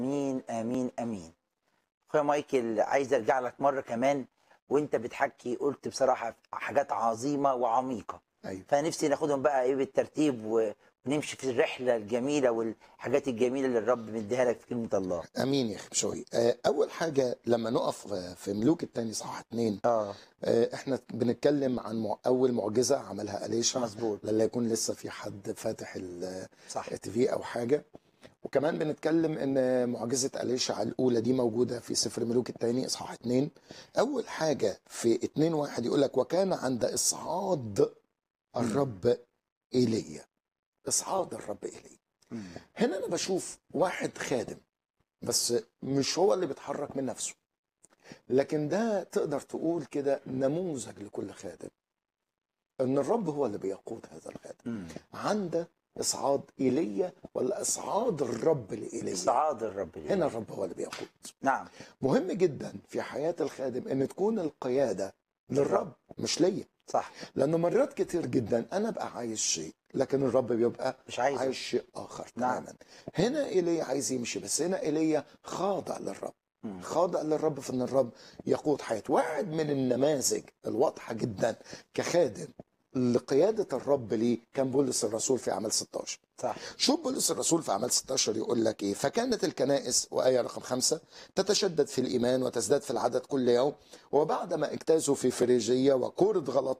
امين امين امين اخويا مايكل عايز ارجع لك مره كمان وانت بتحكي قلت بصراحه حاجات عظيمه وعميقه ايوه فنفسي ناخدهم بقى ايه بالترتيب و- ونمشي في الرحله الجميله والحاجات الجميله اللي الرب مديها لك في كلمه الله امين يا اخي بشوي آه، اول حاجه لما نقف آه، في ملوك الثاني صح اتنين اه آه، احنا بنتكلم عن مع- اول معجزه عملها اليشع مظبوط لا يكون لسه في حد فاتح ال- صح التي او حاجه وكمان بنتكلم ان معجزه اليشع الاولى دي موجوده في سفر ملوك الثاني اصحاح اتنين اول حاجه في اتنين واحد يقول لك وكان عند اصعاد الرب ايليا اصعاد الرب ايليا مم. هنا انا بشوف واحد خادم بس مش هو اللي بيتحرك من نفسه لكن ده تقدر تقول كده نموذج لكل خادم ان الرب هو اللي بيقود هذا الخادم مم. عند اصعاد ايليا ولا اصعاد الرب لايليا استعاض الرب ليه. هنا الرب هو اللي بيقود نعم مهم جدا في حياه الخادم ان تكون القياده للرب مش ليا صح لانه مرات كتير جدا انا ابقى عايز شيء لكن الرب بيبقى مش عايز عايز شيء اخر نعم. تماما هنا ايليا عايز يمشي بس هنا ايليا خاضع للرب مم. خاضع للرب في ان الرب يقود حياته واحد من النماذج الواضحه جدا كخادم لقياده الرب ليه كان بولس الرسول في اعمال 16 صح شوف بولس الرسول في اعمال 16 يقول لك ايه فكانت الكنائس وايه رقم خمسة تتشدد في الايمان وتزداد في العدد كل يوم وبعدما اجتازوا في فريجيه وكورة